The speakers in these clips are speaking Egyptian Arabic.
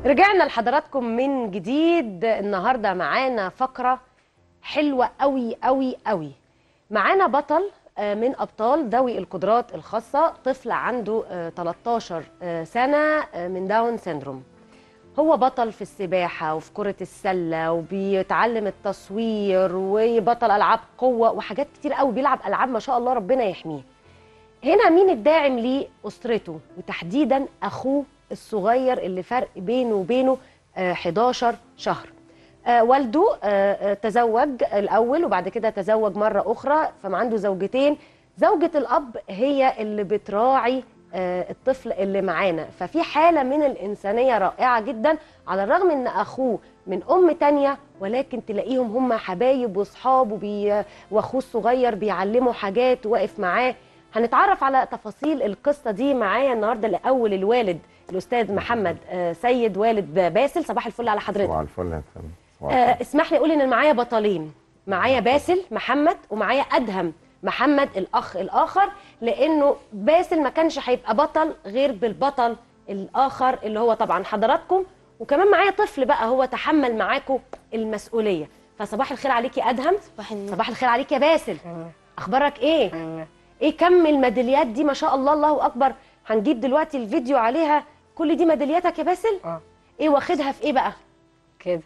رجعنا لحضراتكم من جديد النهارده معانا فقره حلوه قوي قوي قوي معانا بطل آه، من ابطال ذوي القدرات الخاصه طفل عنده آه، 13 آه، سنه آه، من داون سيندروم هو بطل في السباحه وفي كره السله وبيتعلم التصوير وبطل العاب قوه وحاجات كتير قوي بيلعب العاب ما شاء الله ربنا يحميه هنا مين الداعم ليه اسرته وتحديدا اخوه الصغير اللي فرق بينه وبينه آه، 11 شهر آه، والده آه، آه، تزوج الاول وبعد كده تزوج مره اخرى فما عنده زوجتين زوجة الاب هي اللي بتراعي آه، الطفل اللي معانا ففي حاله من الانسانيه رائعه جدا على الرغم ان اخوه من ام تانية ولكن تلاقيهم هم حبايب واصحاب وبي... واخوه الصغير بيعلموا حاجات واقف معاه هنتعرف على تفاصيل القصه دي معايا النهارده لاول الوالد الاستاذ محمد آه، سيد والد باسل صباح الفل على حضرتك صباح الفل يا فندم صباح آه، الفل. اسمح لي اقول ان معايا بطلين معايا باسل محمد ومعايا ادهم محمد الاخ الاخر لانه باسل ما كانش هيبقى بطل غير بالبطل الاخر اللي هو طبعا حضراتكم وكمان معايا طفل بقى هو تحمل معاكم المسؤوليه فصباح الخير عليك يا ادهم صباح النور صباح الخير عليك يا باسل اخبارك ايه ايه كم الميداليات دي ما شاء الله الله اكبر هنجيب دلوقتي الفيديو عليها كل دي ميدالياتك يا باسل اه ايه واخدها في ايه بقى كده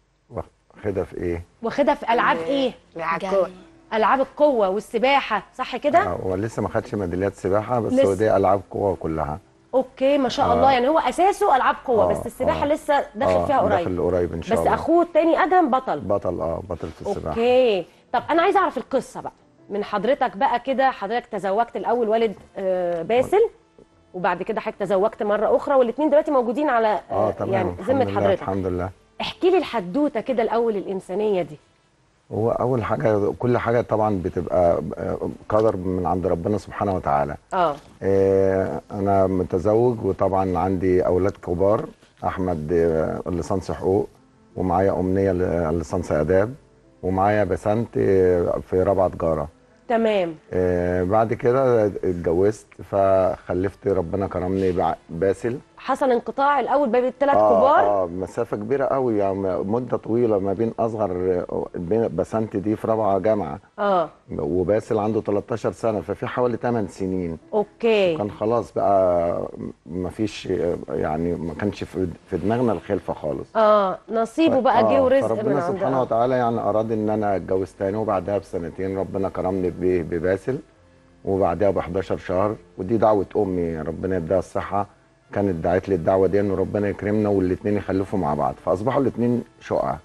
واخدها في ايه؟ واخدها في العاب ايه العكوة العاب القوه والسباحه صح كده آه، هو لسه ما خدش ميداليات سباحه بس لسه. هو دي العاب قوه كلها اوكي ما شاء آه. الله يعني هو اساسه العاب قوه آه، بس السباحه آه. لسه داخل آه، فيها قريب داخل قريب ان شاء بس الله اخوه التاني ادهم بطل بطل اه بطل في السباحه اوكي طب انا عايزه اعرف القصه بقى من حضرتك بقى كده حضرتك تزوجت الاول والد آه، باسل وبعد كده حضرتك تزوجت مره اخرى والاثنين دلوقتي موجودين على اه تمام يعني الحمد ذمه لله حضرتك الحمد لله احكي لي الحدوته كده الاول الانسانيه دي هو اول حاجه كل حاجه طبعا بتبقى آه، قدر من عند ربنا سبحانه وتعالى اه آه، انا متزوج وطبعا عندي اولاد كبار احمد آه، ليسانس حقوق ومعايا امنيه ل- ليسانس اداب ومعايا بسنت آه، في رابعه تجاره تمام آه، بعد كده اتجوزت فخلفت ربنا كرمني بع- باسل حصل انقطاع الاول بين الثلاث اه كبار اه مسافه كبيره قوي يعني مده طويله ما بين اصغر آه، بين بسنت دي في رابعه جامعه اه وباسل عنده 13 سنه ففي حوالي 8 سنين اوكي كان خلاص بقى ما فيش يعني ما كانش في في دماغنا الخلفه خالص اه نصيبه بقى جه آه، ورزق من فربنا عنده سبحانه آه. وتعالى يعني اراد ان انا اتجوز تاني وبعدها بسنتين ربنا كرمني ب- بباسل وبعدها ب 11 شهر ودي دعوه امي ربنا يديها الصحه كانت دعت لي الدعوه دي ان ربنا يكرمنا والاثنين يخلفوا مع بعض فاصبحوا الاثنين شقق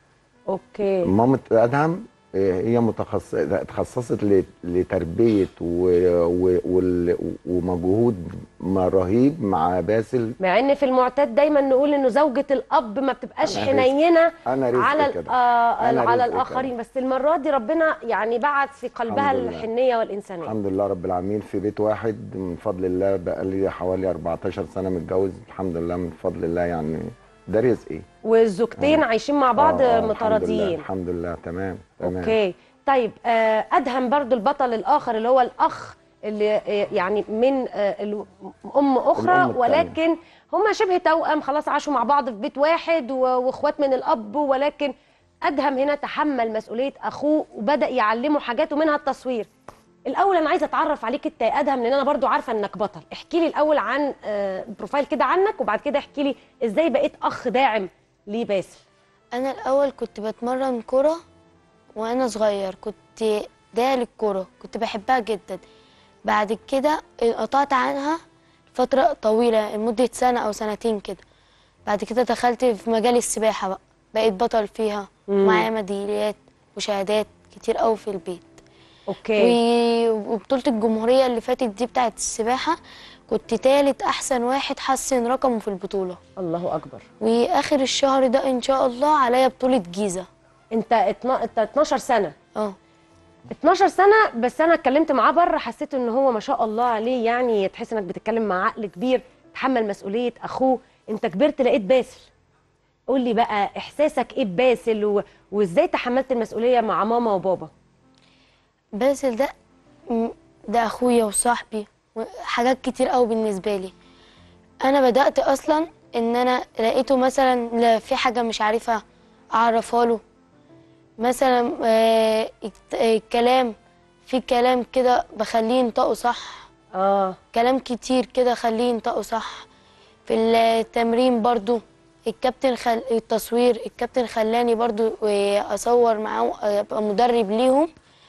اوكي مامة ادهم آه، هي متخصص اتخصصت ل- لتربيه و- و- وال- ومجهود ما رهيب مع باسل مع ان في المعتاد دايما نقول انه زوجة الاب ما بتبقاش أنا رزق. حنينه انا رزق على ال- كده آه أنا على رزق الاخرين بس المره دي ربنا يعني بعت في قلبها الحمد لله. الحنيه والانسانيه الحمد لله رب العالمين في بيت واحد من فضل الله بقى لي حوالي 14 سنه متجوز الحمد لله من فضل الله يعني ده رزقي والزوجتين عايشين مع بعض آه، آه، الحمد لله متراضيين الحمد لله تمام تمام اوكي طيب آه ادهم برضو البطل الاخر اللي هو الاخ اللي آه، يعني من آه ال- ام اخرى الأم التانية. ولكن هم شبه توأم خلاص عاشوا مع بعض في بيت واحد و- واخوات من الاب ولكن ادهم هنا تحمل مسؤوليه اخوه وبدا يعلمه حاجات ومنها التصوير الاول انا عايزه اتعرف عليك انت يا ادهم لان انا برضو عارفه انك بطل احكي لي الاول عن آه، بروفايل كده عنك وبعد كده احكي لي ازاي بقيت اخ داعم لباسل انا الاول كنت بتمرن كرة وانا صغير كنت داعي للكرة كنت بحبها جدا بعد كده انقطعت عنها فترة طويلة لمدة سنة او سنتين كده بعد كده دخلت في مجال السباحة بقى بقيت بطل فيها مم. معايا ميداليات وشهادات كتير قوي في البيت اوكي و- وبطولة الجمهورية اللي فاتت دي بتاعت السباحة كنت تالت أحسن واحد حسن رقمه في البطولة الله اكبر وآخر الشهر ده إن شاء الله عليا بطولة جيزة انت اتنا... انت 12 سنه اه 12 سنه بس انا اتكلمت معاه بره حسيت ان هو ما شاء الله عليه يعني تحس انك بتتكلم مع عقل كبير تحمل مسؤوليه اخوه انت كبرت لقيت باسل قول لي بقى احساسك ايه بباسل و... وازاي تحملت المسؤوليه مع ماما وبابا باسل ده م- ده أخويا وصاحبي وحاجات كتير قوي بالنسبة لي أنا بدأت أصلا ان انا لقيته مثلا لا في حاجه مش عارفها اعرفها له مثلا آه، الت- الكلام في كلام كده بخليه ينطقه صح اه كلام كتير كده خليه ينطقه صح في التمرين برضو الكابتن خل... التصوير الكابتن خلاني برضو آه، اصور معاهم آه، ابقى مدرب ليهم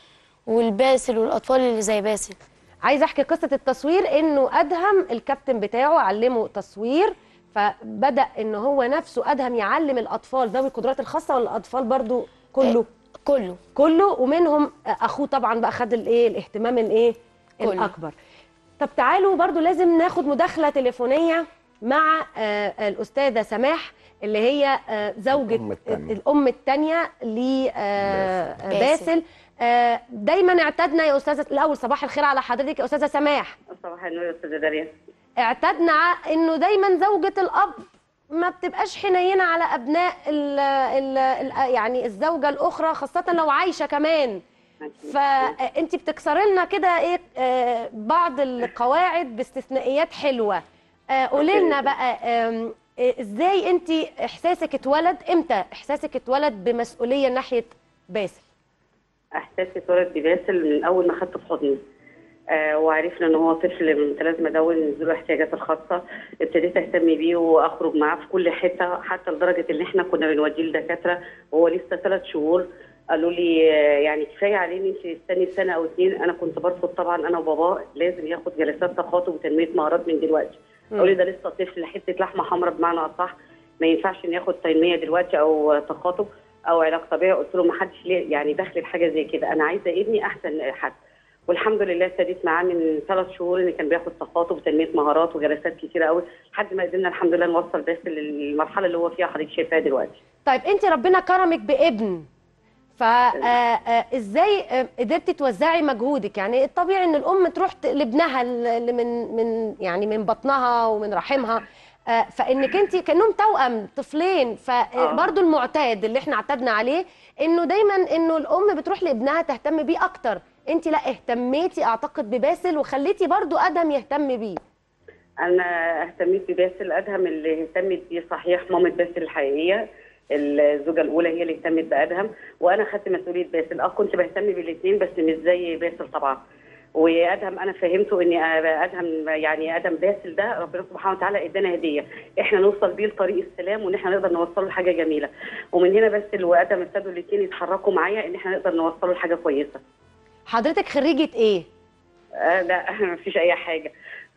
والباسل والاطفال اللي زي باسل عايزه احكي قصه التصوير انه ادهم الكابتن بتاعه علمه تصوير فبدا ان هو نفسه ادهم يعلم الاطفال ذوي القدرات الخاصه ولا الاطفال برضو كله كله كله ومنهم اخوه طبعا بقى خد الايه الاهتمام الايه كله. الاكبر طب تعالوا برضو لازم ناخد مداخله تليفونيه مع آه، الاستاذه سماح اللي هي آه، زوجة الأم التانية. الام الثانيه باسل. لباسل آه، دايما اعتدنا يا استاذه الاول صباح الخير على حضرتك يا استاذه سماح صباح النور يا استاذه داليا اعتدنا ع- انه دايما زوجة الاب ما بتبقاش حنينه على ابناء ال ال ال يعني الزوجه الاخرى خاصه لو عايشه كمان فانت بتكسري لنا كده ايه آه، بعض القواعد باستثنائيات حلوه آه، قولي لنا بقى آم، آه، ازاي انت احساسك اتولد امتى احساسك اتولد بمسؤوليه ناحيه باسل احساسي اتولد بباسل من اول ما خدته في حضني آه وعرفنا ان هو طفل متلازمه داون ذو الاحتياجات الخاصه ابتديت اهتم بيه واخرج معاه في كل حته حتى لدرجه ان احنا كنا بنوديه لدكاتره وهو لسه ثلاث شهور قالوا لي آه، يعني كفايه عليه ان انت تستني سنه او اتنين انا كنت برفض طبعا انا وباباه لازم ياخد جلسات تخاطب وتنميه مهارات من دلوقتي قالوا لي ده لسه طفل حته لحمه حمراء بمعنى اصح ما ينفعش ان ياخد تنميه دلوقتي او تخاطب او علاج طبيعي قلت له ما حدش ليه يعني داخل بحاجه زي كده انا عايزه ابني احسن حد والحمد لله ابتديت معاه من ثلاث شهور ان كان بياخد تخاطب وتنميه مهارات وجلسات كتيره قوي لحد ما قدرنا الحمد لله نوصل باسل للمرحله اللي هو فيها حضرتك شايفاها دلوقتي طيب انت ربنا كرمك بابن فازاي قدرتي توزعي مجهودك يعني الطبيعي ان الام تروح ت- لابنها اللي من من يعني من بطنها ومن رحمها آه، فانك انت كانهم توأم طفلين فبرضه المعتاد اللي احنا اعتدنا عليه انه دايما انه الام بتروح لابنها تهتم بيه اكتر انت لا اهتميتي اعتقد بباسل وخليتي برضه ادم يهتم بيه انا اهتميت بباسل ادهم اللي اهتمت بيه صحيح مامة باسل الحقيقيه الزوجه الاولى هي اللي اهتمت بادهم وانا خدت مسؤوليه باسل اه كنت بهتم بالاثنين بس مش زي باسل طبعا وادهم انا فهمته ان ادهم يعني ادم باسل ده ربنا سبحانه وتعالى ادانا هديه احنا نوصل بيه لطريق السلام وان احنا نقدر نوصله لحاجه جميله ومن هنا باسل وادم ابتدوا الاثنين يتحركوا معايا ان احنا نقدر نوصله لحاجه كويسه حضرتك خريجه ايه آه لا مفيش اي حاجه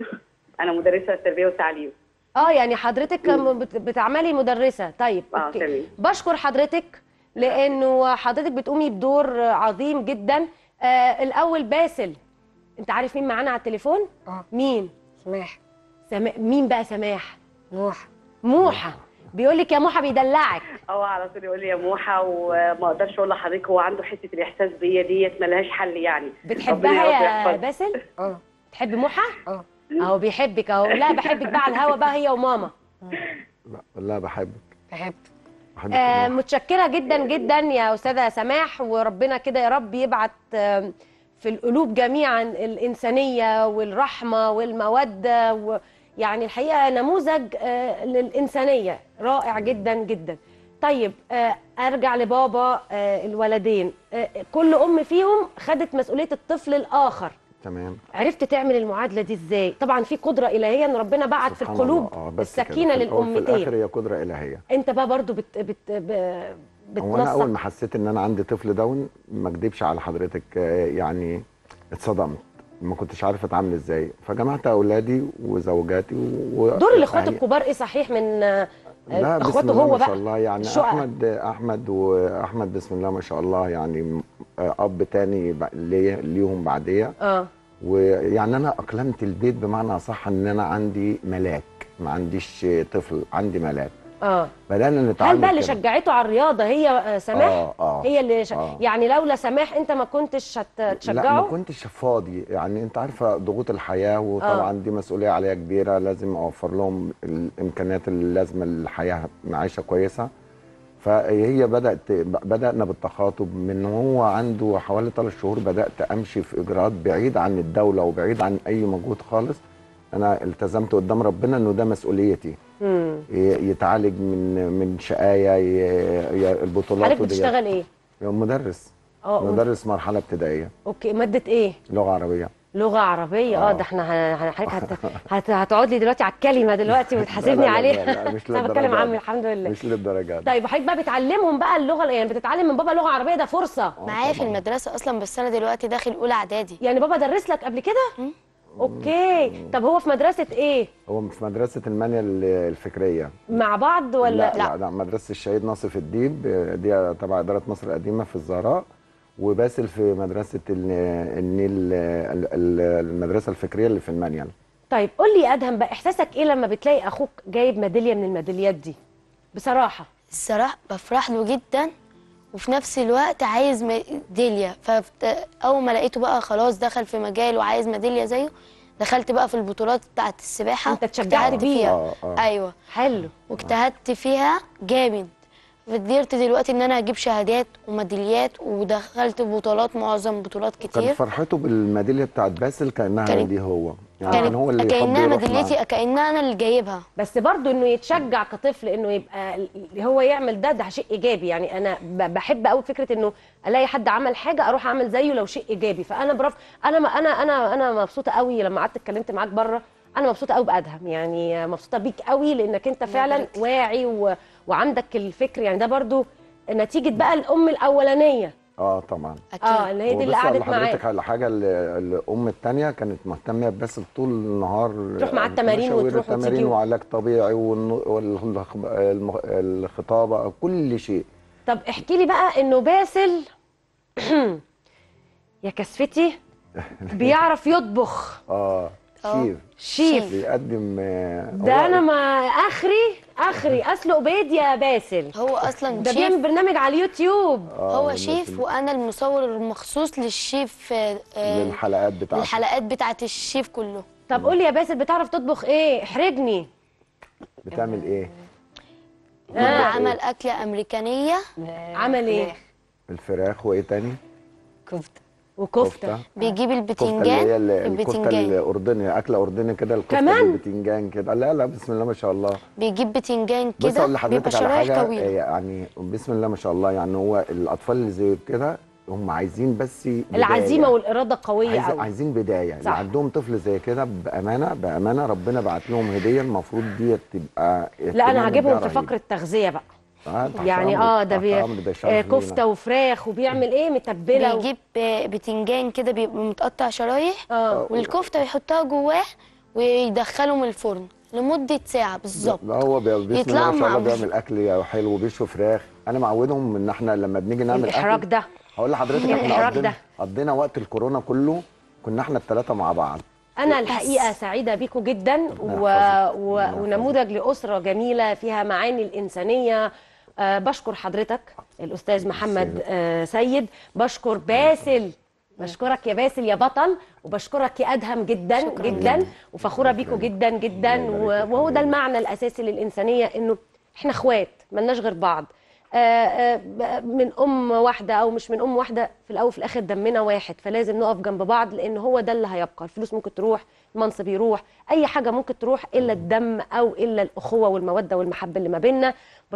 انا مدرسه تربيه وتعليم اه يعني حضرتك م- بت- بتعملي مدرسه طيب اه اوكي تمام بشكر حضرتك لانه حضرتك بتقومي بدور عظيم جدا آه الاول باسل انت عارف مين معانا على التليفون اه مين سماح سما... مين بقى سماح نوح موحه بيقول لك يا موحه بيدلعك اه على طول يقول لي يا موحه وما اقدرش اقول لحضرتك هو عنده حته الاحساس بيا ديت ملهاش حل يعني بتحبها ربنا يا يحفظها. باسل اه تحب موحه اه اهو بيحبك اهو لا بحبك بقى على الهوا بقى هي وماما لا لا بحبك بحب بحبك آه والله. متشكرة جدا جدا يا أستاذة سماح وربنا كده يا رب يبعت آم، في القلوب جميعا الإنسانية والرحمة والمودة ويعني الحقيقة نموذج آه، للإنسانية رائع جدا جدا طيب آه، أرجع لبابا آه، الولدين آه، كل أم فيهم خدت مسؤولية الطفل الآخر تمام عرفت تعمل المعادلة دي إزاي طبعا في قدرة إلهية إن ربنا بعت في سبحان القلوب الله. آه، بس كده. السكينة في الأول في الاخر للأمتين هي قدره الهيه انت بقى برضو بت بت ب- هو انا اول بتنسق ما حسيت ان انا عندي طفل داون ما اكدبش على حضرتك آه، يعني اتصدمت ما كنتش عارف اتعامل ازاي فجمعت اولادي وزوجاتي و دور الاخوات هي- الكبار ايه صحيح من آه، لا بسم اخواته الله هو ما شاء بقى الله يعني الشقق. احمد احمد واحمد بسم الله ما شاء الله يعني آه، اب تاني ب- ليا- ليهم بعديه اه ويعني انا اقلمت البيت بمعنى اصح ان انا عندي ملاك ما عنديش طفل عندي ملاك اه بدانا نتعامل هل بقى اللي كده. شجعته على الرياضه هي آه، سماح اه اه هي اللي ش... آه. يعني لولا سماح انت ما كنتش لا ما هتشجعه كنتش فاضي يعني انت عارفه ضغوط الحياه وطبعا دي مسؤوليه عليا كبيره لازم اوفر لهم الامكانيات اللازمه للحياه معيشه كويسه فهي بدات بدانا بالتخاطب من هو عنده حوالي ثلاث شهور بدات امشي في اجراءات بعيد عن الدوله وبعيد عن اي مجهود خالص انا التزمت قدام ربنا انه ده مسؤوليتي مم. ي- يتعالج من من شقايه ي- ي- البطولات حضرتك وديت. بتشتغل ايه مدرس اه قول. مدرس مرحله ابتدائيه اوكي ماده ايه لغه عربيه لغه عربيه اه آه. ده احنا ه- ه- حضرتك هت... هت... هتقعد لي دلوقتي على الكلمه دلوقتي لا، وتحاسبني لا، لا، عليها لا، لا، مش انا بتكلم للدرجة عمي دي. الحمد لله مش للدرجه دي طيب حضرتك بقى بتعلمهم بقى اللغه يعني بتتعلم من بابا لغه عربيه ده فرصه معايا في المدرسه اصلا بس انا دلوقتي داخل اولى اعدادي يعني بابا درس لك قبل كده اوكي طب هو في مدرسه ايه هو في مدرسه المانيا ال- الفكريه مع بعض ولا لا لا, لا مدرسه الشهيد ناصف الديب دي تبع اداره مصر القديمه في الزهراء وباسل في مدرسه ال- النيل ال- ال- المدرسه الفكريه اللي في المانيال طيب قول لي يا ادهم بقى احساسك ايه لما بتلاقي اخوك جايب ميداليه من الميداليات دي بصراحه الصراحه بفرح له جدا وفي نفس الوقت عايز ميداليه فاول ما لقيته بقى خلاص دخل في مجال وعايز ميداليه زيه دخلت بقى في البطولات بتاعه السباحه أنت اتشجعت واجتهدت بيه. فيها آه، آه. ايوه حلو واجتهدت فيها جامد قدرت دلوقتي ان انا اجيب شهادات وميداليات ودخلت بطولات معظم بطولات كان كتير فرحته بالميداليه بتاعت باسل كانها كانت- دي هو يعني كان هو اللي يحب كانها يروح ميداليتي معاه. كانها انا اللي جايبها بس برضو انه يتشجع كطفل انه يبقى ال- هو يعمل ده ده شيء ايجابي يعني انا ب- بحب قوي فكره انه الاقي حد عمل حاجه اروح اعمل زيه لو شيء ايجابي فانا برف انا ما انا انا انا مبسوطه قوي لما قعدت اتكلمت معاك بره انا مبسوطه قوي بادهم يعني مبسوطه بيك قوي لانك انت فعلا يبارك فيك. واعي و... وعندك الفكر يعني ده برضو نتيجه بقى الام الاولانيه اه طبعا اكيد اه اللي هي دي اللي وبص على قعدت حضرتك معاك على حاجه ال- الام الثانيه كانت مهتمه باسل طول النهار تروح معاه التمارين مشاوير وتروح التمارين وتيجي. وعلاج طبيعي والخطابه كل شيء طب احكي لي بقى انه باسل يا كسفتي بيعرف يطبخ اه آه. شيف شيف بيقدم آه، ده هو- انا ما اخري اخري اسلق بيض يا باسل هو اصلا ده شيف بيعمل برنامج على اليوتيوب آه، هو والناس شيف اللي- وانا المصور المخصوص للشيف آه، آه، للحلقات بتاعته الحلقات بتاعه الشيف كله طب قول لي يا باسل بتعرف تطبخ ايه احرجني بتعمل ايه هو عمل اكله امريكانيه عمل ايه الفراخ وايه تاني كفتة وكفته بيجيب الكفته اللي البتنجان هي ال- الكفته البتنجان الاردني اكله اردني كده الكفته كمان؟ بالبتنجان كده لا لا بسم الله ما شاء الله بيجيب بتنجان بص كده اقول بيبقى لحضرتك على شرايح حاجه طويله يعني بسم الله ما شاء الله يعني هو الاطفال اللي زي كده هم عايزين بس بداية. العزيمه والاراده قويه عايز قوي عايزين بدايه اللي صح. عندهم طفل زي كده بامانه بامانه ربنا بعت لهم هديه المفروض دي تبقى لا اهتمام انا هجيبهم بيها في رهيب. فقره تغذيه بقى آه تحت يعني أمرك، اه ده تحت بي... أمرك، ده شرف آه لينا. كفته وفراخ وبيعمل ايه متبله و... بيجيب آه، بتنجان كده بيبقى متقطع شرايح اه والكفته يحطها جواه ويدخله من الفرن لمده ساعه بالظبط لا هو بي- بسم الله يطلعوا ما شاء الله مع بيعمل اكل حلو وبيشوي فراخ انا معودهم ان احنا لما بنيجي نعمل الاحراج أكل ده هقول لحضرتك إيه احنا الإحراج قضينا ده؟ قضينا وقت الكورونا كله كنا احنا الثلاثه مع بعض انا الحقيقه سعيده بيكم جدا و... يحفظك. و... ربنا يحفظك. ونموذج لاسره جميله فيها معاني الانسانيه آه بشكر حضرتك الاستاذ محمد آه سيد بشكر باسل بشكرك يا باسل يا بطل وبشكرك يا ادهم جدا شكراً جدا وفخوره بيكم جدا جدا الله و- يبارك فيك. وهو ده المعنى الاساسي للانسانيه انه احنا اخوات ملناش غير بعض آه، آه، ب- من ام واحده او مش من ام واحده في الاول وفي الاخر دمنا واحد فلازم نقف جنب بعض لان هو ده اللي هيبقى الفلوس ممكن تروح المنصب يروح اي حاجه ممكن تروح الا الدم او الا الاخوه والموده والمحبه اللي ما بيننا